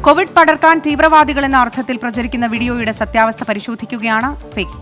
Covid പടർത്താൻ തീവ്രവാദികൾ എന്ന അർത്ഥത്തിൽ പ്രചരിക്കുന്ന വീഡിയോയുടെ സത്യാവസ്ഥ പരിശോധിക്കുകയാണ് ഫേക്ക്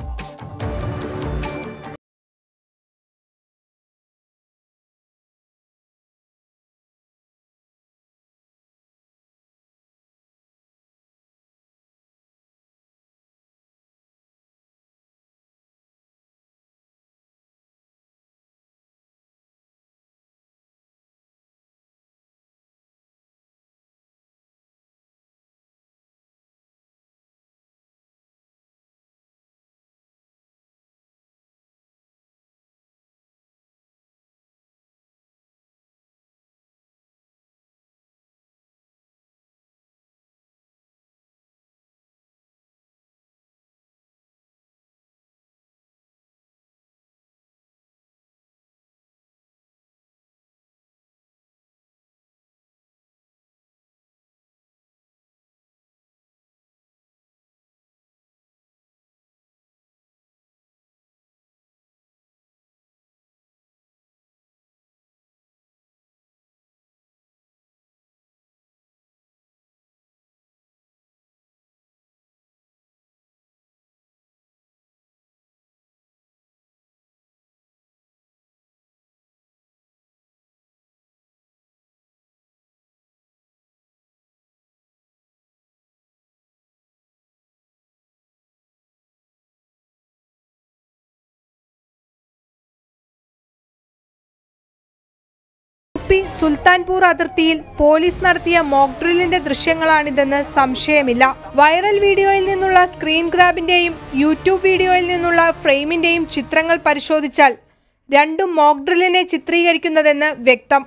പി സുൽത്താൻപൂർ അതിർത്തിയിൽ പോലീസ് നടത്തിയ മോക്ക് ഡ്രില്ലിന്റെ ദൃശ്യങ്ങളാണിതെന്ന് സംശയമില്ല വൈറൽ വീഡിയോയിൽ നിന്നുള്ള സ്ക്രീൻ ഗ്രാബിന്റെയും യൂട്യൂബ് വീഡിയോയിൽ നിന്നുള്ള ഫ്രെയിമിന്റെയും ചിത്രങ്ങൾ പരിശോധിച്ചാൽ രണ്ടും മോക്ക് ഡ്രില്ലിനെ ചിത്രീകരിക്കുന്നതെന്ന് വ്യക്തം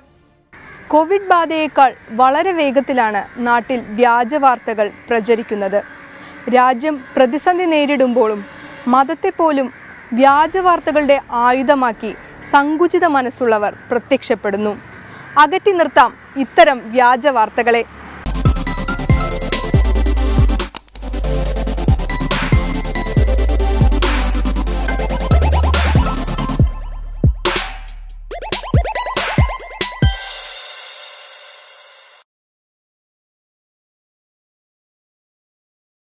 കോവിഡ് ബാധയേക്കാൾ വളരെ വേഗത്തിലാണ് നാട്ടിൽ വ്യാജ വാർത്തകൾ പ്രചരിക്കുന്നത് രാജ്യം പ്രതിസന്ധി നേരിടുമ്പോഴും മതത്തെപ്പോലും വ്യാജ വാർത്തകളുടെ ആയുധമാക്കി സങ്കുചിത മനസ്സുള്ളവർ പ്രത്യക്ഷപ്പെടുന്നു അകറ്റി നിർത്താം ഇത്തരം വ്യാജ വാർത്തകളെ